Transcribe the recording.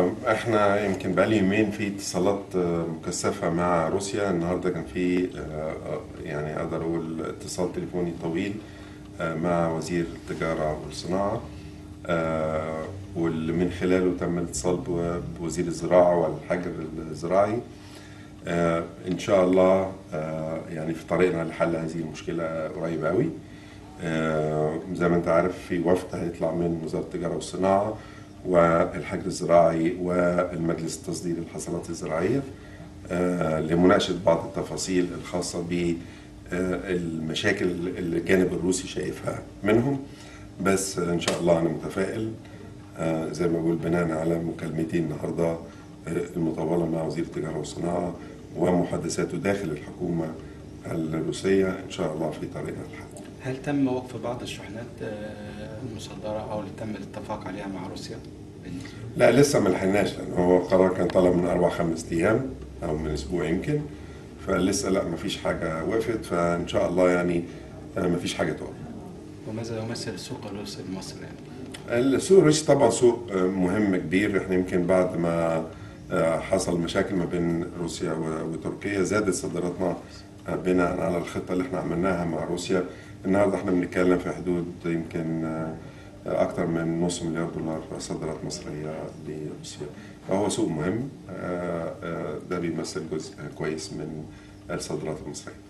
آه، احنا يمكن بقالي يومين في اتصالات آه، مكثفة مع روسيا النهارده كان في آه، آه، يعني اقدر اقول اتصال تليفوني طويل آه، مع وزير التجارة والصناعة آه، واللي من خلاله تم الاتصال بو- بوزير الزراعة والحجر الزراعي آه، ان شاء الله آه، يعني في طريقنا لحل هذه المشكلة قريب قوي آه، زي ما انت عارف في وفد هيطلع من وزارة التجارة والصناعة والحجر الزراعي والمجلس التصدير الحصلات الزراعية آه، لمناقشة بعض التفاصيل الخاصة بالمشاكل اللي الجانب الروسي شايفها منهم بس آه، إن شاء الله أنا متفائل آه، زي ما بقول بناء على مكالمتي النهاردة آه، المطولة مع وزير التجارة والصناعة ومحادثاته داخل الحكومة الروسية إن شاء الله في طريقنا الحل هل تم وقف بعض الشحنات آه، المصدرة أو اللي تم الاتفاق عليها مع روسيا؟ لا لسه ما لحقناش لان هو القرار كان طالع من اربع خمس ايام او من اسبوع يمكن فلسه لا ما فيش حاجه وقفت فان شاء الله يعني ما فيش حاجه تقف وماذا يمثل السوق الروسي لمصر يعني؟ السوق الروسي طبعا سوق مهم كبير احنا يمكن بعد ما حصل مشاكل ما بين روسيا و- وتركيا زادت صادراتنا بناء على الخطه اللي احنا عملناها مع روسيا النهارده احنا بنتكلم في حدود يمكن اكثر من نص مليار دولار صادرات مصريه لروسيا فهو سوق مهم ده بيمثل جزء كويس من الصادرات المصريه